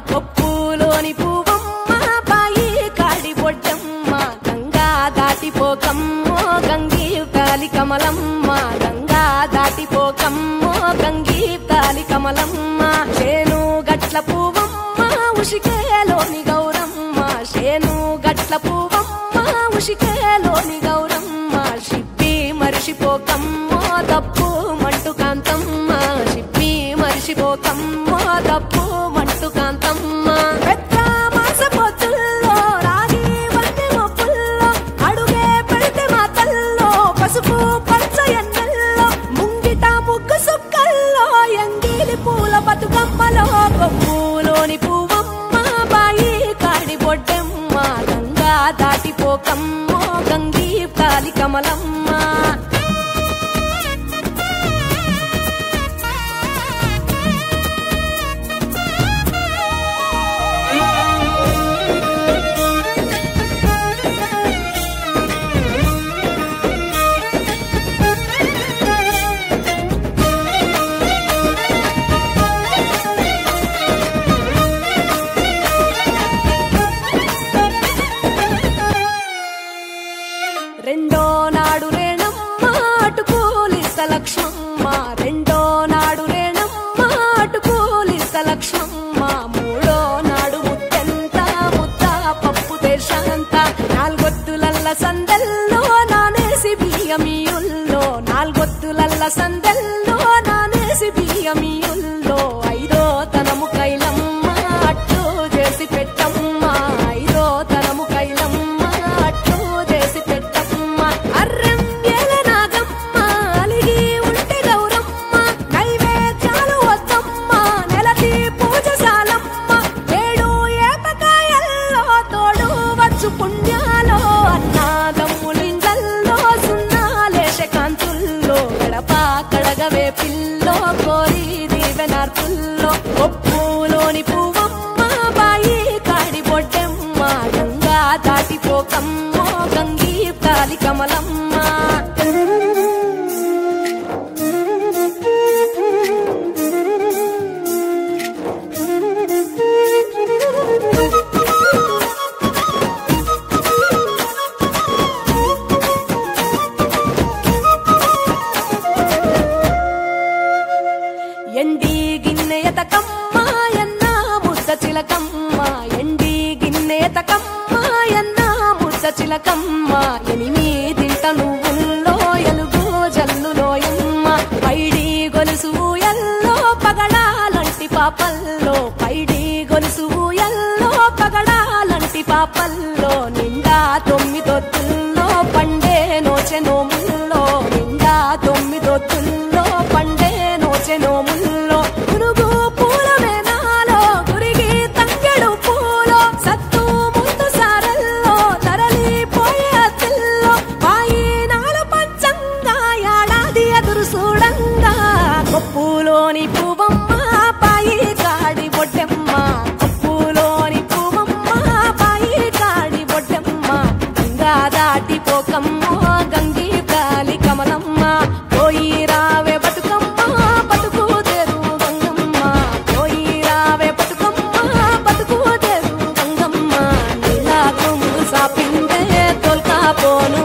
కొప్పులోని పువ్వమ్మ బాయి కాడి బొడ్డమ్మ గంగా దాటిపోకమ్మో గంగీ తాలి కమలమ్మ గంగా దాటిపోకమ్మో గంగీ తాలి కమలమ్మ చేను గట్ల పువ్వమ్మ ఉషికేలోని గౌరమ్మ చేను గట్ల పువ్వమ్మ ఉషికేలోని గౌరమ్మ షిప్పి మరిషిపోకమ్మో తప్పు మంటు కాంతమ్మ షిప్పి మరిషిపోకమ్మో తప్పు మంటు కాంతమ్మ పెద్ద మాస పొత్తుల్లో రాగి వన్నె మొప్పుల్లో అడుగే పెడితే మా తల్లో పసుపు పచ్చ ఎన్నెల్లో ముంగిట ముగ్గు సుక్కల్లో ఎంగిలి పూల బతుకమ్మలో కొమ్ములోని పువ్వమ్మ బాయి కాడి బొడ్డెమ్మ గంగా దాటిపోకమ్మో గంగీ కాలి కమలమ్మ రెండో నాడు రేణమ్మ అటు పోలిస్త లక్ష్మమ్మ రెండో నాడు రేణమ్మ అటు పోలిస్త లక్ష్మమ్మ మూడో నాడు ముత్తెంత ముద్ద పప్పు దేశంత నాలుగొత్తులల్ల సందెల్లో నానేసి బియ్యమియుల్లో నాలుగొత్తులల్ల సందెల్లో నానేసి బియ్యమియుల్లో ఐదో తనము కైలమ్మ అట్టు చేసి పెట్టమ్మ ఐదో తనము కైలమ్మ అట్టు చేసి పెట్టమ్మ అర్రం ఏల నాగమ్మ అలిగి ఉంటే గౌరమ్మ నైవేద్యాలు వద్దమ్మ నెలకి పూజశాలమ్మ ఏడు ఏపకాయల్లో తోడు వచ్చు పుణ్యాలో అన్నాదమ్ములింజల్లో సున్నాలేశ కాంతుల్లో గడప కడగవే పిల్లో కోరి దీవెనార్తుల్లో ఒప్పులోని పువ్వమ్మ బాయి కాడి బొడ్డెమ్మ గంగా దాటిపోకమ్మో గంగీ తాలి కమలమ్మ ఎండి గిన్నెయతకమ్మ ఎన్న ముద్ద చిలకమ్మ ఎండి గిన్నెయతకమ్మ ఎన్న ముద్ద చిలకమ్మ ఎనిమిదింట నువ్వుల్లో ఎలుగు జల్లులోయమ్మ పైడి గొలుసు ఎల్లో పగడాలంటి పాపల్లో పైడి గొలుసు ఎల్లో పగడాలంటి పాపల్లో నిండా తొమ్మిదొత్తుల్లో పండే నోచె నోముల్లో నిండా తొమ్మిదొత్తుల్లో పండే నోచె నోముల్లో గునుగు పూల మేనాలో గురిగి తంగెడు పూలో సత్తు ముందు సారల్లో తరలిపోయే అతిల్లో పాయి నాలు పంచంగా ఏడాది ఎదురు చూడంగా కొప్పులోని పువ్వమ్మ పాయి కాడి బొడ్డెమ్మ కొప్పులోని పువ్వమ్మ పాయి కాడి బొడ్డెమ్మ గంగా దాటిపోకమ్మో గంగి కాలి కమలమ్మ పోయి రావే బతుకమ్మ బతుకు తెరు గంగమ్మ పోయి రావే బతుకమ్మ బతుకు తెరు గంగమ్మ నీలా కొంగు సాపిందే తొల్కా పోను